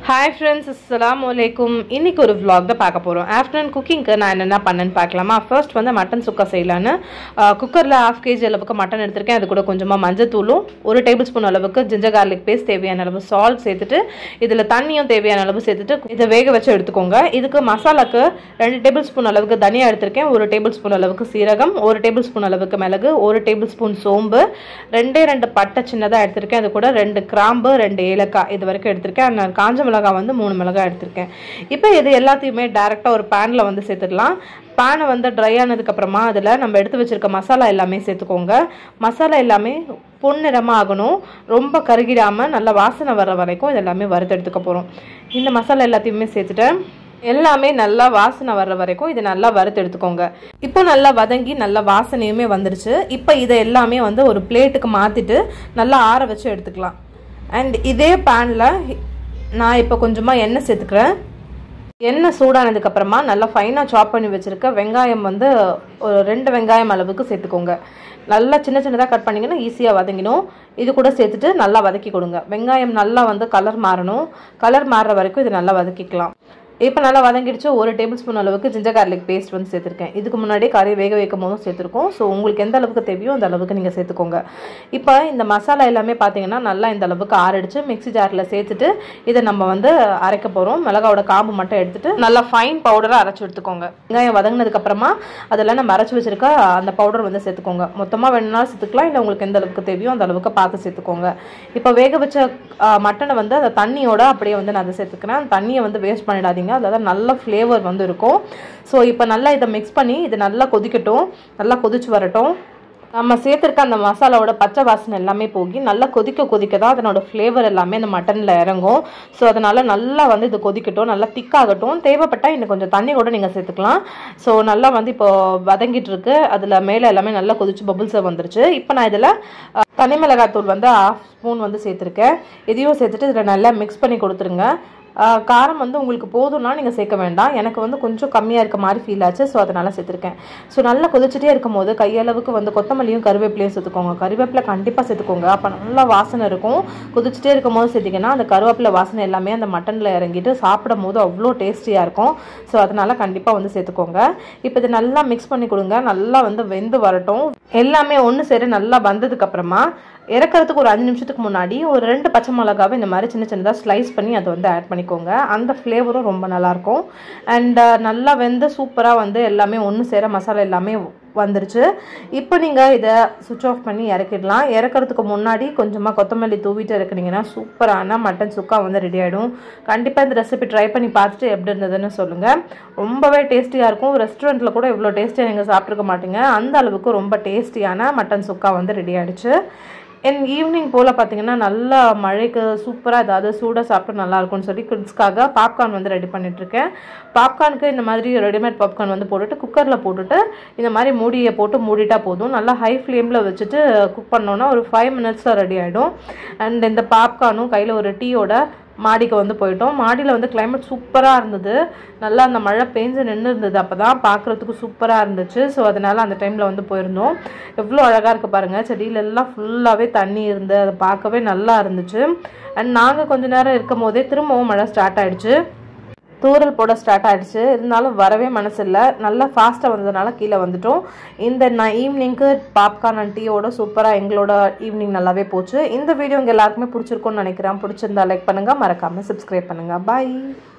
hi friends அஸ்ஸலாமு அலைக்கும் இன்னைக்கு ஒரு vlog தான் பார்க்க போகிறோம் ஆஃப்டர்நூன் குக்கிங்க்கு நான் என்னென்ன பண்ணேன்னு பார்க்கலாமா ஃபர்ஸ்ட் வந்து மட்டன் சுக்கா செய்யலான்னு குக்கரில் ஹாஃப் கேஜி அளவுக்கு மட்டன் எடுத்திருக்கேன் அது கூட கொஞ்சமாக மஞ்சத்தூளும் ஒரு டேபிள் ஸ்பூன் அளவுக்கு ஜிஞ்சர் கார்லிக் பேஸ்ட் தேவையான அளவு சால்ட் சேர்த்துட்டு இதில் தண்ணியும் தேவையான அளவு சேர்த்துட்டு இதை வேக வச்சு எடுத்துக்கோங்க இதுக்கு மசாலாக்கு ரெண்டு டேபிள் ஸ்பூன் அளவுக்கு தனியா எடுத்திருக்கேன் ஒரு டேபிள் ஸ்பூன் அளவுக்கு சீரகம் ஒரு டேபிள் ஸ்பூன் அளவுக்கு மிளகு ஒரு டேபிள் ஸ்பூன் சோம்பு ரெண்டே ரெண்டு பட்டை சின்னதாக எடுத்திருக்கேன் அது கூட ரெண்டு கிராம்பு ரெண்டு ஏலக்காய் இது வரைக்கும் எடுத்திருக்கேன் நான் காஞ்ச மிளகாய் வந்து மூணு மிளகாய் எடுத்திருக்கேன் இப்போ இது எல்லாத்தையுமே டேரெக்டாக ஒரு பேனில் வந்து சேர்த்துடலாம் பேனை வந்து ட்ரை ஆனதுக்கப்புறமா அதில் நம்ம எடுத்து வச்சிருக்க மசாலா எல்லாமே சேர்த்துக்கோங்க மசாலா எல்லாமே பொன்னிறமாக ஆகணும் ரொம்ப கருகிடாமல் நல்ல வாசனை வர்ற வரைக்கும் இது எல்லாமே வறுத்து எடுத்துக்க போகிறோம் இந்த மசாலா எல்லாத்தையுமே சேர்த்துட்டேன் எல்லாமே நல்லா வாசனை வர்ற வரைக்கும் இதை நல்லா வறுத்து எடுத்துக்கோங்க இப்போ நல்லா வதங்கி நல்ல வாசனையுமே வந்துருச்சு இப்போ இதை எல்லாமே வந்து ஒரு பிளேட்டுக்கு மாற்றிட்டு நல்லா ஆற வச்சு எடுத்துக்கலாம் அண்ட் இதே பேனில் நான் இப்போ கொஞ்சமாக எண்ணெய் சேர்த்துக்கிறேன் எண்ணெய் சூடானதுக்கு அப்புறமா நல்லா ஃபைனாக சாப் பண்ணி வச்சுருக்க வெங்காயம் வந்து ஒரு ரெண்டு வெங்காயம் அளவுக்கு சேர்த்துக்கோங்க நல்லா சின்ன சின்னதாக கட் பண்ணிங்கன்னா ஈஸியாக வதங்கிடும் இது கூட சேர்த்துட்டு நல்லா வதக்கி கொடுங்க வெங்காயம் நல்லா வந்து கலர் மாறணும் கலர் மாறுற வரைக்கும் இது நல்லா வதக்கிக்கலாம் இப்போ நல்லா வதங்கிடுச்சு ஒரு டேபிள் ஸ்பூன் அளவுக்கு ஜிஞ்சர் கார்லிக் பேஸ்ட் வந்து சேர்த்துருக்கேன் இதுக்கு முன்னாடி கறி வேக வைக்கும் போதும் சேர்த்துருக்கோம் ஸோ உங்களுக்கு எந்த அளவுக்கு தேவையோ அந்த அளவுக்கு நீங்கள் சேர்த்துக்கோங்க இப்போ இந்த மசாலா எல்லாமே பார்த்தீங்கன்னா நல்லா இந்த அளவுக்கு ஆறடிச்சு மிக்ஸி ஜாரில் சேர்த்துட்டு இதை நம்ம வந்து அரைக்க போகிறோம் மிளகாவோட காம்பு மட்டும் எடுத்துட்டு நல்லா ஃபைன் பவுடராக அரைச்சி எடுத்துக்கோங்க வெங்காயம் வதங்கினதுக்கு அப்புறமா அதில் நம்ம அரைச்சி வச்சிருக்க அந்த பவுடர் வந்து சேர்த்துக்கோங்க மொத்தமாக வேணும்னாலும் சேர்த்துக்கலாம் இல்லை உங்களுக்கு எந்த அளவுக்கு தேவையோ அந்த அளவுக்கு பார்த்து சேர்த்துக்கோங்க இப்போ வேக வச்ச மட்டனை வந்து அந்த தண்ணியோட அப்படியே வந்து நான் அதை சேர்த்துக்கிறேன் அந்த தண்ணியை வந்து வேஸ்ட் பண்ணிடாதீங்க அதில் தான் நல்ல ஃப்ளேவர் வந்து இருக்கும் ஸோ இப்போ நல்லா இதை மிக்ஸ் பண்ணி இது நல்லா கொதிக்கட்டும் நல்லா கொதிச்சு வரட்டும் நம்ம சேர்த்துருக்க அந்த மசாலாவோட பச்சை வாசனை எல்லாமே போகி நல்லா கொதிக்க கொதிக்க தான் அதனோட ஃப்ளேவர் எல்லாமே அந்த மட்டனில் இறங்கும் ஸோ அதனால் நல்லா வந்து இது கொதிக்கட்டும் நல்லா திக்காகட்டும் தேவைப்பட்டால் இன்னும் கொஞ்சம் தண்ணி கூட நீங்கள் சேர்த்துக்கலாம் ஸோ நல்லா வந்து இப்போ வதங்கிட்டு இருக்கு அதில் மேலே எல்லாமே நல்லா கொதிச்சு பபுள்ஸ் வந்துருச்சு இப்போ நான் இதில் தனி மிளகாத்தூள் வந்து ஆஃப் ஸ்பூன் வந்து சேர்த்துருக்கேன் இதையும் சேர்த்துட்டு இதில் நல்லா மிக்ஸ் பண்ணி கொடுத்துருங்க காரம் வந்து உங்களுக்கு போதும்னா நீங்கள் சேர்க்க வேண்டாம் எனக்கு வந்து கொஞ்சம் கம்மியாக இருக்க மாதிரி ஃபீல் ஆச்சு ஸோ அதனால் சேர்த்துருக்கேன் ஸோ நல்லா கொதிச்சுட்டே இருக்கும் போது கையளவுக்கு வந்து கொத்தமல்லியும் கருவேப்பிலையும் சேர்த்துக்கோங்க கருவேப்பிலை கண்டிப்பாக சேர்த்துக்கோங்க அப்போ நல்லா வாசனை இருக்கும் கொதிச்சுட்டே இருக்கும் போது சேர்த்திங்கன்னா அந்த கருவேப்பிலை வாசனை எல்லாமே அந்த மட்டனில் இறங்கிட்டு சாப்பிடும் போது அவ்வளோ டேஸ்டியாக இருக்கும் ஸோ அதனால் கண்டிப்பாக வந்து சேர்த்துக்கோங்க இப்போ இதை நல்லா மிக்ஸ் பண்ணி கொடுங்க நல்லா வந்து வெந்து வரட்டும் எல்லாமே ஒன்று சேர நல்லா வந்ததுக்கப்புறமா இறக்கிறதுக்கு ஒரு அஞ்சு நிமிஷத்துக்கு முன்னாடி ஒரு ரெண்டு பச்சை மிளகாவை இந்த மாதிரி சின்ன சின்னதாக ஸ்லைஸ் பண்ணி அதை வந்து ஆட் பண்ணிக்கோங்க அந்த ஃப்ளேவரும் ரொம்ப நல்லாயிருக்கும் அண்ட் நல்லா வெந்து சூப்பராக வந்து எல்லாமே ஒன்று சேர மசாலா எல்லாமே வந்துருச்சு இப்போ நீங்கள் இதை சுவிட்ச் ஆஃப் பண்ணி இறக்கிடலாம் இறக்கிறதுக்கு முன்னாடி கொஞ்சமாக கொத்தமல்லி தூவிட்டு இறக்குனீங்கன்னா சூப்பரான மட்டன் சுக்கா வந்து ரெடி ஆகிடும் கண்டிப்பாக இந்த ரெசிபி ட்ரை பண்ணி பார்த்துட்டு எப்படி இருந்ததுன்னு சொல்லுங்கள் ரொம்பவே டேஸ்டியாக இருக்கும் ரெஸ்டாரண்ட்டில் கூட இவ்வளோ டேஸ்டியாக நீங்கள் சாப்பிட்ருக்க மாட்டீங்க அந்த அளவுக்கு ரொம்ப டேஸ்டியான மட்டன் சுக்கா வந்து ரெடி ஆகிடுச்சு என் ஈவினிங் போல் பார்த்தீங்கன்னா நல்லா மழைக்கு சூப்பராக ஏதாவது சூடாக சாப்பிட்டு நல்லா இருக்கும்னு சொல்லி கிட்ஸ்க்காக பாப்கார்ன் வந்து ரெடி பண்ணிட்டுருக்கேன் பாப்கார்னுக்கு இந்த மாதிரி ரெடிமேட் பாப்கார்ன் வந்து போட்டுட்டு குக்கரில் போட்டுட்டு இந்த மாதிரி மூடியை போட்டு மூடிட்டா போதும் நல்லா ஹை ஃப்ளேமில் வச்சுட்டு குக் பண்ணோன்னா ஒரு ஃபைவ் மினிட்ஸில் ரெடி ஆகிடும் அண்ட் இந்த பாப்கார்னும் கையில் ஒரு டீயோட மாடிக்கு வந்து போயிட்டோம் மாடியில் வந்து கிளைமேட் சூப்பராக இருந்தது நல்லா அந்த மழை பெஞ்சு நின்று இருந்தது அப்போ தான் பார்க்குறதுக்கு சூப்பராக இருந்துச்சு ஸோ அதனால் அந்த டைமில் வந்து போயிருந்தோம் எவ்வளோ அழகாக இருக்குது பாருங்கள் செடியிலெல்லாம் ஃபுல்லாகவே தண்ணி இருந்து அதை பார்க்கவே நல்லா இருந்துச்சு அண்ட் நாங்கள் கொஞ்ச நேரம் இருக்கும் போதே திரும்பவும் மழை ஸ்டார்ட் ஆகிடுச்சு தூரல் போட ஸ்டார்ட் ஆகிடுச்சு இருந்தாலும் வரவே மனசு இல்லை நல்லா ஃபாஸ்ட்டாக வந்ததுனால கீழே வந்துட்டோம் இந்த நான் ஈவினிங்க்கு பாப்கார்ன் அண்ட் டீயோட சூப்பராக எங்களோட ஈவினிங் நல்லாவே போச்சு இந்த வீடியோ உங்கள் எல்லாருக்குமே பிடிச்சிருக்கும்னு நினைக்கிறேன் பிடிச்சிருந்தா லைக் பண்ணுங்கள் மறக்காமல் சப்ஸ்கிரைப் பண்ணுங்கள் பாய்